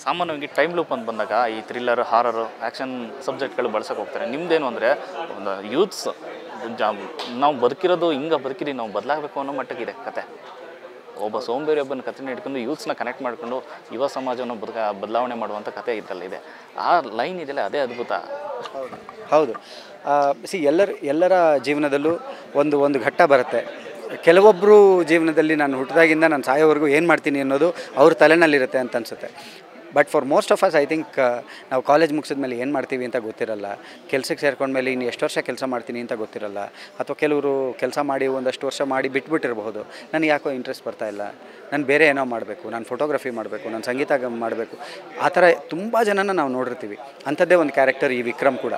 ಸಾಮಾನ್ಯವಾಗಿ time loop ಅಂತ ಬಂದಾಗ ಈ ಥ್ರಿಲ್ಲರ್ ಹಾರರು ಆ್ಯಕ್ಷನ್ ಸಬ್ಜೆಕ್ಟ್ಗಳು ಬಳಸೋಕೆ ಹೋಗ್ತಾರೆ ನಿಮ್ದೇನು ಅಂದರೆ ಒಂದು ಯೂತ್ಸ್ ನಾವು ಬದುಕಿರೋದು ಹಿಂಗೆ ಬದುಕಿರಿ ನಾವು ಬದಲಾಗಬೇಕು ಅನ್ನೋ ಮಟ್ಟಕ್ಕಿದೆ ಕತೆ ಒಬ್ಬ ಸೋಂಬೇರಿ ಒಬ್ಬನ ಕಥೆನ ಹಿಡ್ಕೊಂಡು ಯೂತ್ಸ್ನ ಕನೆಕ್ಟ್ ಮಾಡಿಕೊಂಡು ಯುವ ಸಮಾಜವನ್ನು ಬದುಕ ಬದಲಾವಣೆ ಮಾಡುವಂಥ ಕತೆ ಇದರಲ್ಲಿ ಇದೆ ಆ ಲೈನ್ ಇದೆಯಲ್ಲ ಅದೇ ಅದ್ಭುತ ಹೌದು ಸಿ ಎಲ್ಲರ ಎಲ್ಲರ ಜೀವನದಲ್ಲೂ ಒಂದು ಒಂದು ಘಟ್ಟ ಬರುತ್ತೆ ಕೆಲವೊಬ್ಬರು ಜೀವನದಲ್ಲಿ ನಾನು ಹುಟ್ಟಿದಾಗಿಂದ ನಾನು ಸಾಯೋವರೆಗೂ ಏನು ಮಾಡ್ತೀನಿ ಅನ್ನೋದು ಅವ್ರ ತಲೆನಲ್ಲಿರುತ್ತೆ ಅಂತ ಅನಿಸುತ್ತೆ but for most of us I think ನಾವು ಕಾಲೇಜ್ ಮುಗಿಸಿದ ಮೇಲೆ ಏನು ಮಾಡ್ತೀವಿ ಅಂತ ಗೊತ್ತಿರಲ್ಲ ಕೆಲಸಕ್ಕೆ ಸೇರ್ಕೊಂಡ್ಮೇಲೆ ಇನ್ನು ಎಷ್ಟು ವರ್ಷ ಕೆಲಸ ಮಾಡ್ತೀನಿ ಅಂತ ಗೊತ್ತಿರಲ್ಲ ಅಥವಾ ಕೆಲವರು ಕೆಲಸ ಮಾಡಿ ಒಂದಷ್ಟು ವರ್ಷ ಮಾಡಿ ಬಿಟ್ಬಿಟ್ಟಿರಬಹುದು ನನಗೆ ಯಾಕೋ ಇಂಟ್ರೆಸ್ಟ್ ಬರ್ತಾ ಇಲ್ಲ ನಾನು ಬೇರೆ ಏನೋ ಮಾಡಬೇಕು ನಾನು ಫೋಟೋಗ್ರಫಿ ಮಾಡಬೇಕು ನಾನು ಸಂಗೀತ ಮಾಡಬೇಕು ಆ ಥರ ತುಂಬ ಜನನ ನಾವು ನೋಡಿರ್ತೀವಿ ಅಂಥದ್ದೇ ಒಂದು ಕ್ಯಾರೆಕ್ಟರ್ ಈ ವಿಕ್ರಮ್ ಕೂಡ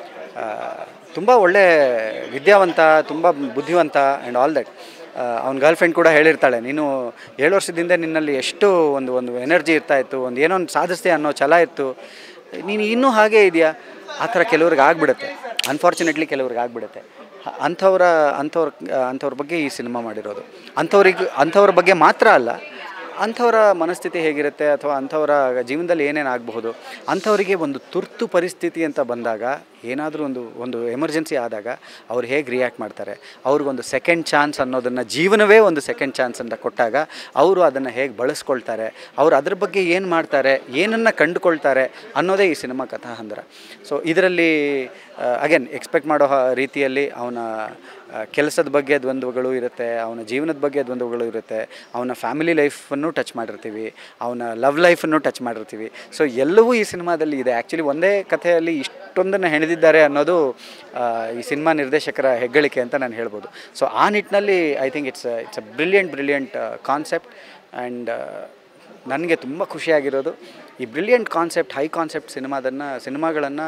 ತುಂಬ ಒಳ್ಳೆ ವಿದ್ಯಾವಂತ ತುಂಬ ಬುದ್ಧಿವಂತ ಆ್ಯಂಡ್ ಆಲ್ ದಟ್ ಅವ್ನ ಗರ್ಲ್ ಫ್ರೆಂಡ್ ಕೂಡ ಹೇಳಿರ್ತಾಳೆ ನೀನು ಏಳು ವರ್ಷದಿಂದ ನಿನ್ನಲ್ಲಿ ಎಷ್ಟು ಒಂದು ಒಂದು ಎನರ್ಜಿ ಇರ್ತಾ ಇತ್ತು ಒಂದು ಏನೋ ಒಂದು ಸಾಧಿಸ್ತೆ ಅನ್ನೋ ಛಲ ಇತ್ತು ನೀನು ಇನ್ನೂ ಹಾಗೇ ಇದೆಯಾ ಆ ಥರ ಕೆಲವ್ರಿಗೆ ಆಗ್ಬಿಡುತ್ತೆ ಅನ್ಫಾರ್ಚುನೇಟ್ಲಿ ಕೆಲವ್ರಿಗೆ ಆಗ್ಬಿಡುತ್ತೆ ಹ- ಅಂಥವ್ರ ಅಂಥವ್ರ ಅಂಥವ್ರ ಬಗ್ಗೆ ಈ ಸಿನಿಮಾ ಮಾಡಿರೋದು ಅಂಥವ್ರಿಗೆ ಅಂಥವ್ರ ಬಗ್ಗೆ ಮಾತ್ರ ಅಲ್ಲ ಅಂಥವರ ಮನಸ್ಥಿತಿ ಹೇಗಿರುತ್ತೆ ಅಥವಾ ಅಂಥವರ ಜೀವನದಲ್ಲಿ ಏನೇನು ಆಗಬಹುದು ಅಂಥವರಿಗೆ ಒಂದು ತುರ್ತು ಪರಿಸ್ಥಿತಿ ಅಂತ ಬಂದಾಗ ಏನಾದರೂ ಒಂದು ಒಂದು ಎಮರ್ಜೆನ್ಸಿ ಆದಾಗ ಅವ್ರು ಹೇಗೆ ರಿಯಾಕ್ಟ್ ಮಾಡ್ತಾರೆ ಅವ್ರಿಗೊಂದು ಸೆಕೆಂಡ್ ಚಾನ್ಸ್ ಅನ್ನೋದನ್ನು ಜೀವನವೇ ಒಂದು ಸೆಕೆಂಡ್ ಚಾನ್ಸ್ ಅಂತ ಕೊಟ್ಟಾಗ ಅವರು ಅದನ್ನು ಹೇಗೆ ಬಳಸ್ಕೊಳ್ತಾರೆ ಅವ್ರು ಅದ್ರ ಬಗ್ಗೆ ಏನು ಮಾಡ್ತಾರೆ ಏನನ್ನು ಕಂಡುಕೊಳ್ತಾರೆ ಅನ್ನೋದೇ ಈ ಸಿನಿಮಾ ಕಥಾಹಂದ್ರ ಸೊ ಇದರಲ್ಲಿ ಅಗೇನ್ ಎಕ್ಸ್ಪೆಕ್ಟ್ ಮಾಡೋ ಹ- ರೀತಿಯಲ್ಲಿ ಅವನ ಕೆಲಸದ ಬಗ್ಗೆ ದ್ವಂದ್ವಗಳು ಇರುತ್ತೆ ಅವನ ಜೀವನದ ಬಗ್ಗೆ ದ್ವಂದ್ವಗಳು ಇರುತ್ತೆ ಅವನ ಫ್ಯಾಮಿಲಿ ಲೈಫನ್ನು ಟಚ್ ಮಾಡಿರ್ತೀವಿ ಅವನ ಲವ್ ಲೈಫನ್ನು ಟಚ್ ಮಾಡಿರ್ತೀವಿ ಸೊ ಎಲ್ಲವೂ ಈ ಸಿನಿಮಾದಲ್ಲಿ ಇದೆ ಆ್ಯಕ್ಚುಲಿ ಒಂದೇ ಕಥೆಯಲ್ಲಿ ಇಷ್ಟೊಂದನ್ನು ಹೆಣೆದಿದ್ದಾರೆ ಅನ್ನೋದು ಆ, ಈ ಸಿನಿಮಾ ನಿರ್ದೇಶಕರ ಹೆಗ್ಗಳಿಕೆ ಅಂತ ನಾನು ಹೇಳ್ಬೋದು ಸೊ ಆ ನಿಟ್ಟಿನಲ್ಲಿ I think it's it's a brilliant brilliant concept and ನನಗೆ ತುಂಬ ಖುಷಿಯಾಗಿರೋದು ಈ ಬ್ರಿಲಿಯಂಟ್ ಕಾನ್ಸೆಪ್ಟ್ ಹೈ ಕಾನ್ಸೆಪ್ಟ್ ಸಿನಿಮಾದನ್ನು ಸಿನಿಮಾಗಳನ್ನು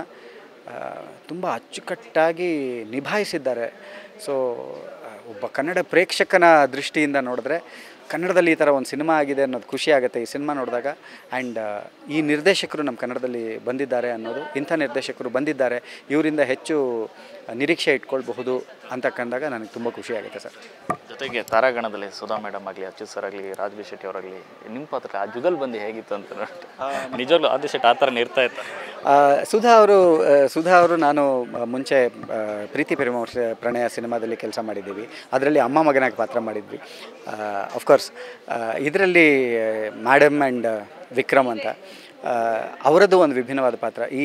ತುಂಬ ಅಚ್ಚುಕಟ್ಟಾಗಿ ನಿಭಾಯಿಸಿದ್ದಾರೆ ಸೊ ಒಬ್ಬ ಕನ್ನಡ ಪ್ರೇಕ್ಷಕನ ದೃಷ್ಟಿಯಿಂದ ನೋಡಿದ್ರೆ ಕನ್ನಡದಲ್ಲಿ ಈ ಥರ ಒಂದು ಸಿನಿಮಾ ಆಗಿದೆ ಅನ್ನೋದು ಖುಷಿ ಆಗುತ್ತೆ ಈ ಸಿನಿಮಾ ನೋಡಿದಾಗ ಆ್ಯಂಡ್ ಈ ನಿರ್ದೇಶಕರು ನಮ್ಮ ಕನ್ನಡದಲ್ಲಿ ಬಂದಿದ್ದಾರೆ ಅನ್ನೋದು ಇಂಥ ನಿರ್ದೇಶಕರು ಬಂದಿದ್ದಾರೆ ಇವರಿಂದ ಹೆಚ್ಚು ನಿರೀಕ್ಷೆ ಇಟ್ಕೊಳ್ಬಹುದು ಅಂತ ಕಂಡಾಗ ನನಗೆ ತುಂಬ ಖುಷಿ ಆಗುತ್ತೆ ಸರ್ ಜೊತೆಗೆ ತಾರಾಗಣದಲ್ಲಿ ಸುಧಾ ಮೇಡಮ್ ಆಗಲಿ ಅಚ್ಯುತ್ ಸರ್ ಆಗಲಿ ರಾಜ್ಬಿ ಶೆಟ್ಟಿ ಅವರಾಗಲಿ ನಿಮ್ಮ ಪಾತ್ರ ಆ ಜುಗಲ್ ಬಂದು ಹೇಗಿತ್ತು ಅಂತ ನೋಡಿ ನಿಜವಾಗ್ಲೂ ಆದಿ ಶೆಟ್ಟಿ ಆ ಥರ ಇರ್ತಾ ಇತ್ತು ಆ, ಸುಧಾ ಅವರು ಆ, ಸುಧಾ ಅವರು ನಾನು ಆ, ಮುಂಚೆ ಆ, ಪ್ರೀತಿ ಪ್ರೇಮ ಪ್ರಣಯ ಸಿನಿಮಾದಲ್ಲಿ ಕೆಲಸ ಮಾಡಿದ್ದೀವಿ ಅದರಲ್ಲಿ ಅಮ್ಮ ಮಗನಾಗಿ ಪಾತ್ರ ಮಾಡಿದ್ವಿ ಅಫ್ಕೋರ್ಸ್ ಇದರಲ್ಲಿ ಮ್ಯಾಡಮ್ ಆ್ಯಂಡ್ ವಿಕ್ರಮ್ ಅಂತ ಆ, ಅವರದ್ದು ಒಂದು ವಿಭಿನ್ನವಾದ ಪಾತ್ರ ಈ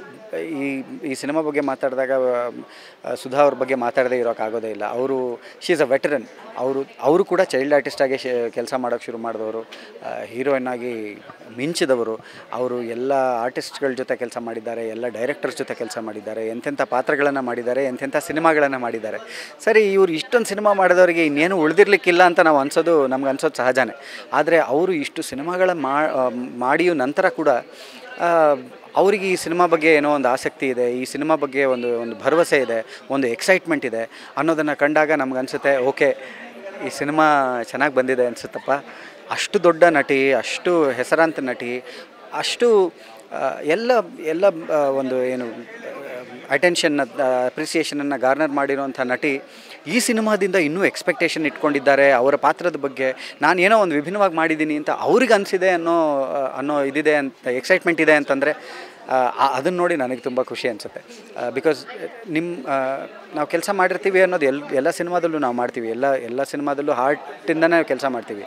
ಈ ಈ ಸಿನಿಮಾ ಬಗ್ಗೆ ಮಾತಾಡಿದಾಗ ಆ, ಸುಧಾ ಅವ್ರ ಬಗ್ಗೆ ಮಾತಾಡದೇ ಇರೋಕ್ಕಾಗೋದೇ ಇಲ್ಲ ಅವರು ಶಿ ಈಸ್ ಅ ವೆಟರನ್ ಅವರು ಅವರು ಕೂಡ ಚೈಲ್ಡ್ ಆರ್ಟಿಸ್ಟಾಗಿ ಕೆಲಸ ಮಾಡೋಕ್ಕೆ ಶುರು ಮಾಡಿದವರು ಹೀರೋಯಿನ್ ಆಗಿ ಮಿಂಚಿದವರು ಅವರು ಎಲ್ಲ ಆರ್ಟಿಸ್ಟ್ಗಳ ಜೊತೆ ಕೆಲಸ ಮಾಡಿದ್ದಾರೆ ಎಲ್ಲ ಡೈರೆಕ್ಟರ್ಸ್ ಜೊತೆ ಕೆಲಸ ಮಾಡಿದ್ದಾರೆ ಎಂತೆಂಥ ಪಾತ್ರಗಳನ್ನು ಮಾಡಿದ್ದಾರೆ ಎಂತೆಂಥ ಸಿನಿಮಾಗಳನ್ನು ಮಾಡಿದ್ದಾರೆ ಸರಿ ಇವರು ಇಷ್ಟೊಂದು ಸಿನಿಮಾ ಮಾಡಿದವರಿಗೆ ಇನ್ನೇನು ಉಳಿದಿರ್ಲಿಕ್ಕಿಲ್ಲ ಅಂತ ನಾವು ಅನ್ಸೋದು ನಮ್ಗೆ ಅನ್ಸೋದು ಸಹಜನೇ ಆದರೆ ಅವರು ಇಷ್ಟು ಸಿನಿಮಾಗಳ ಮಾ ಆ, ಮಾಡಿಯೂ ನಂತರ ಕೂಡ ಆ, ಅವರಿಗೆ ಈ ಸಿನಿಮಾ ಬಗ್ಗೆ ಏನೋ ಒಂದು ಆಸಕ್ತಿ ಇದೆ ಈ ಸಿನಿಮಾ ಬಗ್ಗೆ ಒಂದು ಒಂದು ಭರವಸೆ ಇದೆ ಒಂದು ಎಕ್ಸೈಟ್ಮೆಂಟ್ ಇದೆ ಅನ್ನೋದನ್ನು ಕಂಡಾಗ ನಮ್ಗೆ ಅನಿಸುತ್ತೆ ಓಕೆ ಈ ಸಿನಿಮಾ ಚೆನ್ನಾಗಿ ಬಂದಿದೆ ಅನಿಸುತ್ತಪ್ಪ ಅಷ್ಟು ದೊಡ್ಡ ನಟಿ ಅಷ್ಟು ಹೆಸರಾಂತ ನಟಿ ಅಷ್ಟು ಆ, ಎಲ್ಲ ಎಲ್ಲ ಆ, ಒಂದು ಏನು ಅಟೆನ್ಷನ್ ಅಪ್ರಿಸಿಯೇಷನನ್ನು ಗಾರ್ನರ್ ಮಾಡಿರೋಂಥ ನಟಿ ಈ ಸಿನಿಮಾದಿಂದ ಇನ್ನೂ ಎಕ್ಸ್ಪೆಕ್ಟೇಷನ್ ಇಟ್ಕೊಂಡಿದ್ದಾರೆ ಅವರ ಪಾತ್ರದ ಬಗ್ಗೆ ನಾನು ಏನೋ ಒಂದು ವಿಭಿನ್ನವಾಗಿ ಮಾಡಿದ್ದೀನಿ ಅಂತ ಅವ್ರಿಗೆ ಅನಿಸಿದೆ ಅನ್ನೋ ಆ, ಅನ್ನೋ ಇದಿದೆ ಅಂತ ಎಕ್ಸೈಟ್ಮೆಂಟ್ ಇದೆ ಅಂತಂದರೆ ಅದನ್ನು ನೋಡಿ ನನಗೆ ತುಂಬ ಖುಷಿ ಅನಿಸುತ್ತೆ ಬಿಕಾಸ್ ನಿಮ್ಮ ನಾವು ಕೆಲಸ ಮಾಡಿರ್ತೀವಿ ಅನ್ನೋದು ಎಲ್ ಎಲ್ಲ ಸಿನಿಮಾದಲ್ಲೂ ನಾವು ಮಾಡ್ತೀವಿ ಎಲ್ಲ ಎಲ್ಲ ಸಿನಿಮಾದಲ್ಲೂ ಹಾರ್ಟಿಂದನೇ ಕೆಲಸ ಮಾಡ್ತೀವಿ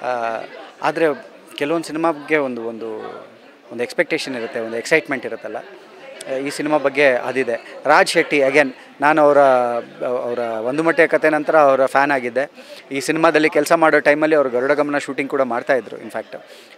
ಆದರೆ ಕೆಲವೊಂದು ಸಿನಿಮಾಗೆ ಒಂದು ಒಂದು ಒಂದು ಎಕ್ಸ್ಪೆಕ್ಟೇಷನ್ ಇರುತ್ತೆ ಒಂದು ಎಕ್ಸೈಟ್ಮೆಂಟ್ ಇರುತ್ತಲ್ಲ ಆ, ಈ ಸಿನಿಮಾ ಬಗ್ಗೆ ಅದಿದೆ ರಾಜ್ ಶೆಟ್ಟಿ ಅಗೇನ್ ನಾನು ಅವರ ಅವರ ಒಂದು ಮಟ್ಟೆ ಕತೆ ನಂತರ ಅವರ ಫ್ಯಾನ್ ಆಗಿದ್ದೆ ಈ ಸಿನಿಮಾದಲ್ಲಿ ಕೆಲಸ ಮಾಡೋ ಟೈಮಲ್ಲಿ ಅವರು ಗರುಡಗಮನ ಶೂಟಿಂಗ್ ಕೂಡ ಮಾಡ್ತಾಯಿದ್ರು ಇನ್ಫ್ಯಾಕ್ಟ್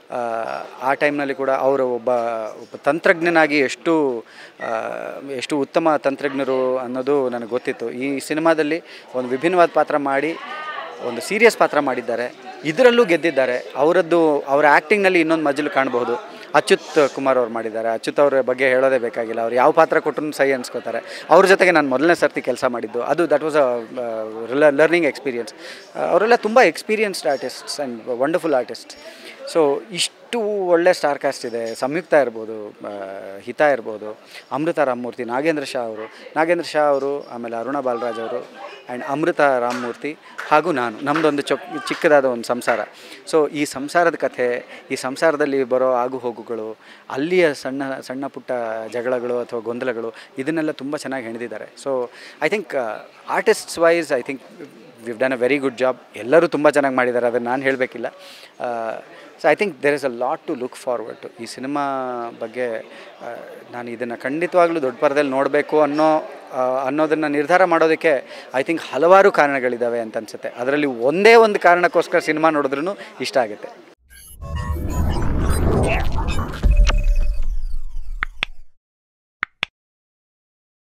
ಆ ಟೈಮ್ನಲ್ಲಿ ಕೂಡ ಅವರು ಒಬ್ಬ ಒಬ್ಬ ತಂತ್ರಜ್ಞನಾಗಿ ಎಷ್ಟು ಆ, ಎಷ್ಟು ಉತ್ತಮ ತಂತ್ರಜ್ಞರು ಅನ್ನೋದು ನನಗೆ ಗೊತ್ತಿತ್ತು ಈ ಸಿನಿಮಾದಲ್ಲಿ ಒಂದು ವಿಭಿನ್ನವಾದ ಪಾತ್ರ ಮಾಡಿ ಒಂದು ಸೀರಿಯಸ್ ಪಾತ್ರ ಮಾಡಿದ್ದಾರೆ ಇದರಲ್ಲೂ ಗೆದ್ದಿದ್ದಾರೆ ಅವರದ್ದು ಅವರ ಆ್ಯಕ್ಟಿಂಗ್ನಲ್ಲಿ ಇನ್ನೊಂದು ಮಜಲು ಕಾಣಬಹುದು ಅಚ್ಯುತ್ ಕುಮಾರ್ ಅವ್ರು ಮಾಡಿದ್ದಾರೆ ಅಚ್ಯುತ್ ಅವ್ರ ಬಗ್ಗೆ ಹೇಳೋದೇ ಬೇಕಾಗಿಲ್ಲ ಅವ್ರು ಯಾವ ಪಾತ್ರ ಕೊಟ್ಟರು ಸೈ ಅನ್ಸ್ಕೋತಾರೆ ಅವ್ರ ಜೊತೆಗೆ ನಾನು ಮೊದಲನೇ ಸರ್ತಿ ಕೆಲಸ ಮಾಡಿದ್ದು ಅದು that was a learning experience ಅವರೆಲ್ಲ ತುಂಬ experienced artists and wonderful artist so ಇಷ್ಟು ಒಳ್ಳೆ ಸ್ಟಾರ್ ಕಾಸ್ಟ್ ಇದೆ ಸಂಯುಕ್ತ ಇರ್ಬೋದು ಆ, ಹಿತ ಇರ್ಬೋದು ಅಮೃತ ರಾಮಮೂರ್ತಿ ನಾಗೇಂದ್ರ ಶಾ ಅವರು ನಾಗೇಂದ್ರ ಶಾ ಅವರು ಆಮೇಲೆ ಅರುಣ ಬಾಲರಾಜ್ ಅವರು ಆ್ಯಂಡ್ ಅಮೃತ ರಾಮಮೂರ್ತಿ ಹಾಗೂ ನಾನು ನಮ್ಮದೊಂದು ಚೊಕ್ ಚಿಕ್ಕದಾದ ಒಂದು ಸಂಸಾರ ಸೊ ಈ ಸಂಸಾರದ ಕಥೆ ಈ ಸಂಸಾರದಲ್ಲಿ ಬರೋ ಆಗು ಹೋಗುಗಳು ಅಲ್ಲಿಯ ಸಣ್ಣ ಸಣ್ಣ ಪುಟ್ಟ ಜಗಳಗಳು ಅಥವಾ ಗೊಂದಲಗಳು ಇದನ್ನೆಲ್ಲ ತುಂಬ ಚೆನ್ನಾಗಿ ಹೆಣೆದಿದ್ದಾರೆ so I think artists wise I think we've done a very good job ಎಲ್ಲರೂ ತುಂಬ ಚೆನ್ನಾಗಿ ಮಾಡಿದ್ದಾರೆ ಅದನ್ನು ನಾನು ಹೇಳಬೇಕಿಲ್ಲ so I think there is a lot to look forward to ಈ ಸಿನಿಮಾ ಬಗ್ಗೆ ಆ, ನಾನು ಇದನ್ನು ಖಂಡಿತವಾಗ್ಲೂ ದೊಡ್ಡ ಪರದಲ್ಲಿ ನೋಡಬೇಕು ಅನ್ನೋ ಆ, ಅನ್ನೋದನ್ನು ನಿರ್ಧಾರ ಮಾಡೋದಕ್ಕೆ ಐ ಥಿಂಕ್ ಹಲವಾರು ಕಾರಣಗಳಿದ್ದಾವೆ ಅಂತ ಅನಿಸುತ್ತೆ ಅದರಲ್ಲಿ ಒಂದೇ ಒಂದು ಕಾರಣಕ್ಕೋಸ್ಕರ ಸಿನಿಮಾ ನೋಡಿದ್ರೂ ಇಷ್ಟ ಆಗುತ್ತೆ